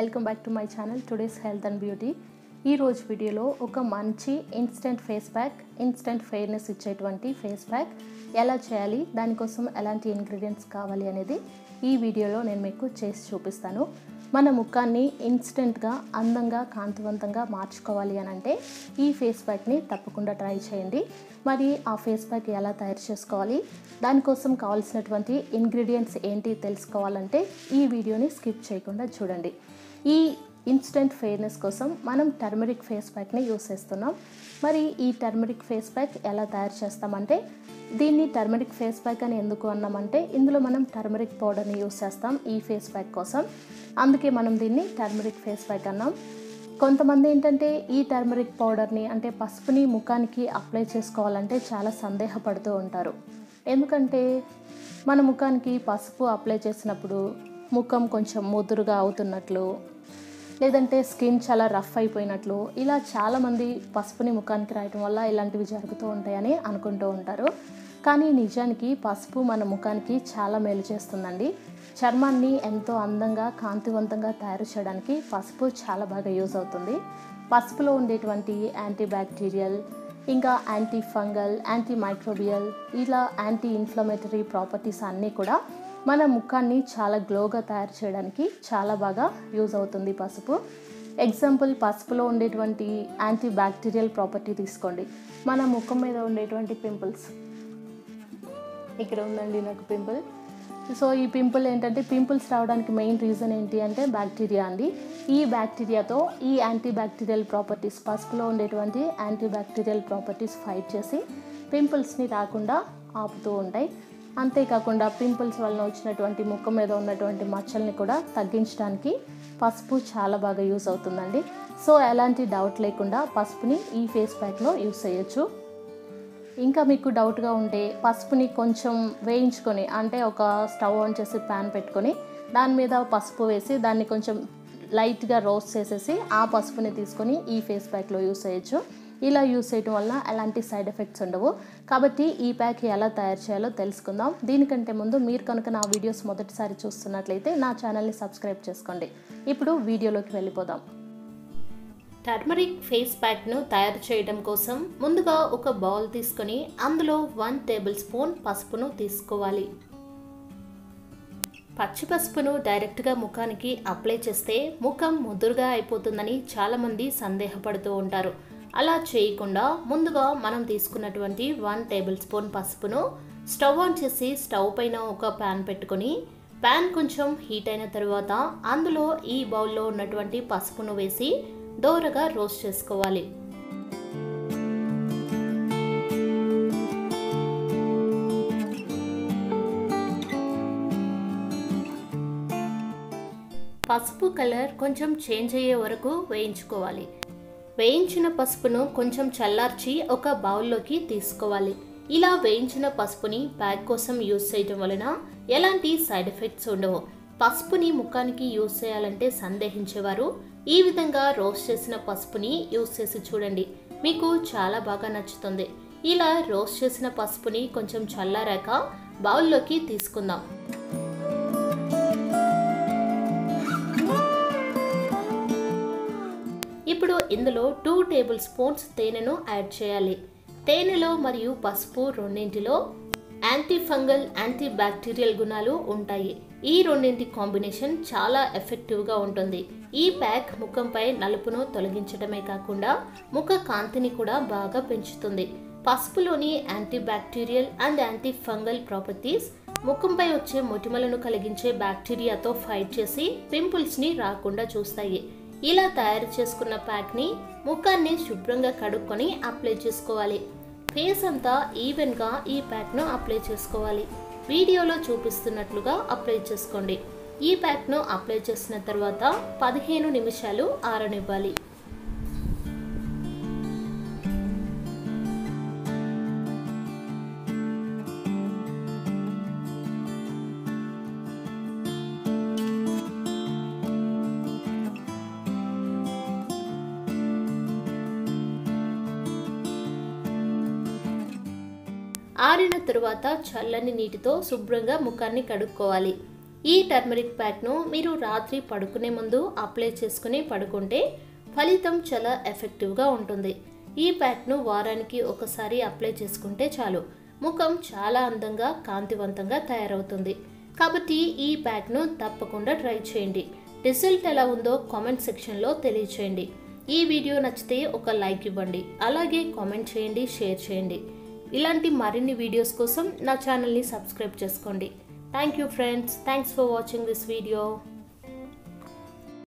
welcome back to my channel today's health and beauty ఈ రోజు వీడియోలో ఒక మంచి instant face pack instant fairness ఇచ్చేటువంటి ఫేస్ ప్యాక్ ఎలా చేయాలి దానికోసం ఎలాంటి ఇంగ్రీడియంట్స్ కావాలి అనేది ఈ వీడియోలో నేను మీకు చేసి చూపిస్తాను మన ముఖాన్ని ఇన్స్టెంట్గా అందంగా కాంతివంతంగా మార్చుకోవాలి అని అంటే ఈ ఫేస్ ప్యాక్ని తప్పకుండా ట్రై చేయండి మరి ఆ ఫేస్ ప్యాక్ ఎలా తయారు చేసుకోవాలి దానికోసం కావాల్సినటువంటి ఇంగ్రీడియంట్స్ ఏంటి తెలుసుకోవాలంటే ఈ వీడియోని స్కిప్ చేయకుండా చూడండి ఈ ఇన్స్టెంట్ ఫెయిర్నెస్ కోసం మనం టర్మరిక్ ఫేస్ ప్యాక్ని యూస్ చేస్తున్నాం మరి ఈ టర్మరిక్ ఫేస్ ప్యాక్ ఎలా తయారు చేస్తామంటే దీన్ని టర్మరిక్ ఫేస్ ప్యాక్ అని ఎందుకు అన్నామంటే ఇందులో మనం టర్మరిక్ పౌడర్ని యూస్ చేస్తాం ఈ ఫేస్ ప్యాక్ కోసం అందుకే మనం దీన్ని టర్మరిక్ ఫేస్ ప్యాక్ అన్నాం కొంతమంది ఏంటంటే ఈ టర్మరిక్ పౌడర్ని అంటే పసుపుని ముఖానికి అప్లై చేసుకోవాలంటే చాలా సందేహపడుతూ ఉంటారు ఎందుకంటే మన ముఖానికి పసుపు అప్లై చేసినప్పుడు ముఖం కొంచెం ముదురుగా అవుతున్నట్లు లేదంటే స్కిన్ చాలా రఫ్ అయిపోయినట్లు ఇలా చాలామంది పసుపుని ముఖానికి రాయటం వల్ల ఇలాంటివి జరుగుతూ ఉంటాయని అనుకుంటూ ఉంటారు కానీ నిజానికి పసుపు మన ముఖానికి చాలా మేలు చేస్తుందండి చర్మాన్ని ఎంతో అందంగా కాంతివంతంగా తయారు చేయడానికి పసుపు చాలా బాగా యూజ్ అవుతుంది పసుపులో ఉండేటువంటి యాంటీ బ్యాక్టీరియల్ ఇంకా యాంటీ ఫంగల్ యాంటీ మైక్రోబియల్ ఇలా యాంటీ ఇన్ఫ్లమేటరీ ప్రాపర్టీస్ అన్నీ కూడా మన ముఖాన్ని చాలా గ్లోగా తయారు చేయడానికి చాలా బాగా యూజ్ అవుతుంది పసుపు ఎగ్జాంపుల్ పసుపులో ఉండేటువంటి యాంటీ బ్యాక్టీరియల్ ప్రాపర్టీ తీసుకోండి మన ముఖం మీద ఉండేటువంటి పింపుల్స్ ఇక్కడ ఉందండి నాకు పింపుల్ సో ఈ పింపుల్ ఏంటంటే పింపుల్స్ రావడానికి మెయిన్ రీజన్ ఏంటి అంటే బ్యాక్టీరియా అండి ఈ బ్యాక్టీరియాతో ఈ యాంటీ బ్యాక్టీరియల్ ప్రాపర్టీస్ పసుపులో ఉండేటువంటి యాంటీ బ్యాక్టీరియల్ ప్రాపర్టీస్ ఫైట్ చేసి పింపుల్స్ని రాకుండా ఆపుతూ ఉంటాయి అంతేకాకుండా పింపుల్స్ వలన వచ్చినటువంటి ముఖం మీద ఉన్నటువంటి మచ్చల్ని కూడా తగ్గించడానికి పసుపు చాలా బాగా యూస్ అవుతుందండి సో ఎలాంటి డౌట్ లేకుండా పసుపుని ఈ ఫేస్ ప్యాక్లో యూస్ చేయొచ్చు ఇంకా మీకు డౌట్గా ఉంటే పసుపుని కొంచెం వేయించుకొని అంటే ఒక స్టవ్ ఆన్ చేసి ప్యాన్ పెట్టుకొని దాని మీద పసుపు వేసి దాన్ని కొంచెం లైట్గా రోస్ట్ చేసేసి ఆ పసుపుని తీసుకొని ఈ ఫేస్ ప్యాక్లో యూస్ చేయొచ్చు ఇలా యూస్ చేయడం వల్ల ఎలాంటి సైడ్ ఎఫెక్ట్స్ ఉండవు కాబట్టి ఈ ప్యాక్ ఎలా తయారు చేయాలో తెలుసుకుందాం దీనికంటే ముందు మీరు కనుక నా వీడియోస్ మొదటిసారి చూస్తున్నట్లయితే నా ఛానల్ని సబ్స్క్రైబ్ చేసుకోండి ఇప్పుడు వీడియోలోకి వెళ్ళిపోదాం టర్మరిక్ ఫేస్ ప్యాక్ను తయారు చేయడం కోసం ముందుగా ఒక బౌల్ తీసుకొని అందులో వన్ టేబుల్ స్పూన్ పసుపును తీసుకోవాలి పచ్చి పసుపును డైరెక్ట్గా ముఖానికి అప్లై చేస్తే ముఖం ముదురుగా అయిపోతుందని చాలామంది సందేహపడుతూ ఉంటారు అలా చేయకుండా ముందుగా మనం తీసుకున్నటువంటి వన్ టేబుల్ స్పూన్ పసుపును స్టవ్ ఆన్ చేసి స్టవ్ పైన ఒక ప్యాన్ పెట్టుకొని ప్యాన్ కొంచెం హీట్ అయిన తర్వాత అందులో ఈ బౌల్లో ఉన్నటువంటి పసుపును వేసి దోరగా రోస్ట్ చేసుకోవాలి పసుపు కలర్ కొంచెం చేంజ్ అయ్యే వరకు వేయించుకోవాలి వేయించిన పసుపును కొంచెం చల్లార్చి ఒక బౌల్లోకి తీసుకోవాలి ఇలా వేయించిన పసుపుని ప్యాక్ కోసం యూస్ చేయడం వలన ఎలాంటి సైడ్ ఎఫెక్ట్స్ ఉండవు పసుపుని ముఖానికి యూస్ చేయాలంటే సందేహించేవారు ఈ విధంగా రోస్ట్ చేసిన పసుపుని యూస్ చేసి చూడండి మీకు చాలా బాగా నచ్చుతుంది ఇలా రోస్ట్ చేసిన పసుపుని కొంచెం చల్లారాక బౌల్లోకి తీసుకుందాం ఇప్పుడు ఇందులో టూ టేబుల్ స్పూన్స్ తేనెను యాడ్ చేయాలి తేనెలో మరియు పసుపు రెండింటిలో యాంటీ ఫంగల్ యాంటీ బ్యాక్టీరియల్ గుణాలు ఉంటాయి ఈ రెండింటి కాంబినేషన్ చాలా ఎఫెక్టివ్గా ఉంటుంది ఈ ప్యాక్ ముఖంపై నలుపును తొలగించడమే కాకుండా ముఖ కాంతిని కూడా బాగా పెంచుతుంది పసుపులోని anti bacterial and anti fungal properties ముఖంపై వచ్చే మొటిమలను కలిగించే బ్యాక్టీరియాతో ఫైట్ చేసి పింపుల్స్ని రాకుండా చూస్తాయి ఇలా తయారు చేసుకున్న ప్యాక్ని ముఖాన్ని శుభ్రంగా కడుక్కొని అప్లై చేసుకోవాలి ఫేస్ అంతా ఈవెన్గా ఈ ప్యాక్ను అప్లై చేసుకోవాలి వీడియోలో చూపిస్తున్నట్లుగా అప్లై చేసుకోండి ఈ ప్యాక్ను అప్లై చేసిన తర్వాత పదిహేను నిమిషాలు ఆరనివ్వాలి ఆరిన తరువాత చల్లని నీటితో శుభ్రంగా ముఖాన్ని కడుక్కోవాలి ఈ టర్మరిక్ ప్యాక్ను మీరు రాత్రి పడుకునే ముందు అప్లై చేసుకుని పడుకుంటే ఫలితం చాలా ఎఫెక్టివ్గా ఉంటుంది ఈ ప్యాక్ను వారానికి ఒకసారి అప్లై చేసుకుంటే చాలు ముఖం చాలా అందంగా కాంతివంతంగా తయారవుతుంది కాబట్టి ఈ ప్యాక్ను తప్పకుండా ట్రై చేయండి రిజల్ట్ ఎలా ఉందో కామెంట్ సెక్షన్లో తెలియచేయండి ఈ వీడియో నచ్చితే ఒక లైక్ ఇవ్వండి అలాగే కామెంట్ చేయండి షేర్ చేయండి ఇలాంటి మరిన్ని వీడియోస్ కోసం నా ఛానల్ని సబ్స్క్రైబ్ చేసుకోండి thank you friends thanks for watching this video